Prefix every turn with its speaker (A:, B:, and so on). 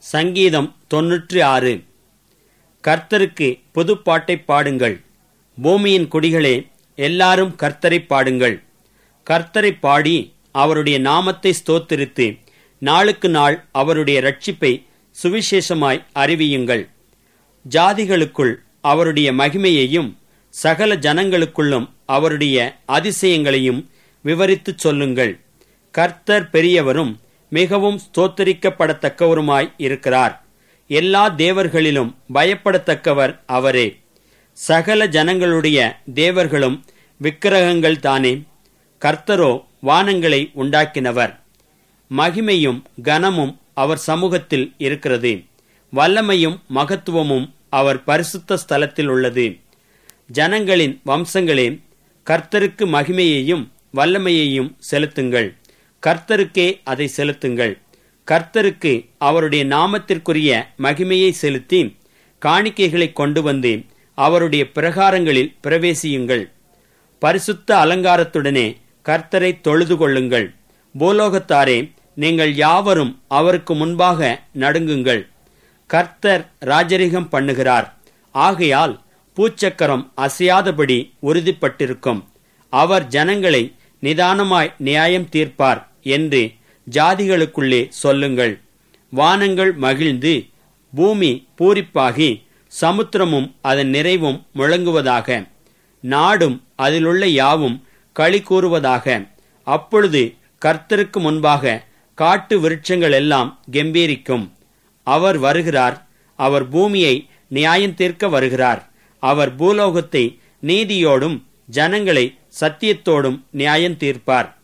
A: சங்கீதம் தொன்னூற்றி ஆறு கர்த்தருக்கு புதுப்பாட்டை பாடுங்கள் பூமியின் குடிகளே எல்லாரும் கர்த்தரை பாடுங்கள் கர்த்தரை பாடி அவருடைய நாமத்தை ஸ்தோத்திரித்து நாளுக்கு நாள் அவருடைய ரட்சிப்பை சுவிசேஷமாய் அறிவியுங்கள் ஜாதிகளுக்குள் அவருடைய மகிமையையும் சகல ஜனங்களுக்குள்ளும் அவருடைய அதிசயங்களையும் விவரித்துச் சொல்லுங்கள் கர்த்தர் பெரியவரும் மிகவும் ஸ்தோத்தரிக்கப்படத்தக்கவருமாய் இருக்கிறார் எல்லா தேவர்களிலும் பயப்படத்தக்கவர் அவரே சகல ஜனங்களுடைய தேவர்களும் விக்கிரகங்கள் தானே கர்த்தரோ வானங்களை உண்டாக்கினவர் மகிமையும் கனமும் அவர் சமூகத்தில் இருக்கிறது வல்லமையும் மகத்துவமும் அவர் பரிசுத்த ஸ்தலத்தில் உள்ளது ஜனங்களின் வம்சங்களே கர்த்தருக்கு மகிமையையும் வல்லமையையும் செலுத்துங்கள் கர்த்தருக்கே அதை செலுத்துங்கள் கர்த்தருக்கு அவருடைய நாமத்திற்குரிய மகிமையை செலுத்தி காணிக்கைகளை கொண்டு வந்து அவருடைய பிரகாரங்களில் பிரவேசியுங்கள் பரிசுத்த அலங்காரத்துடனே கர்த்தரை தொழுது கொள்ளுங்கள் பூலோகத்தாரே நீங்கள் யாவரும் அவருக்கு முன்பாக நடுங்குங்கள் கர்த்தர் ராஜரிகம் பண்ணுகிறார் ஆகையால் பூச்சக்கரம் அசையாதபடி உறுதிப்பட்டிருக்கும் அவர் ஜனங்களை நிதானமாய் நியாயம் தீர்ப்பார் என்று ஜாதிகளுக்குள்ளே சொல்லுங்கள் வானங்கள் மகிழ்ந்து பூமி பூரிப்பாகி சமுத்திரமும் அதன் நிறைவும் முழங்குவதாக நாடும் அதிலுள்ள யாவும் களி கூறுவதாக அப்பொழுது கர்த்தருக்கு முன்பாக காட்டு விருட்சங்கள் எல்லாம் கெம்பீரிக்கும் அவர் வருகிறார் அவர் பூமியை நியாயம் தீர்க்க வருகிறார் அவர் பூலோகத்தை நீதியோடும் ஜனங்களை சத்தியத்தோடும் நியாயம் தீர்ப்பார்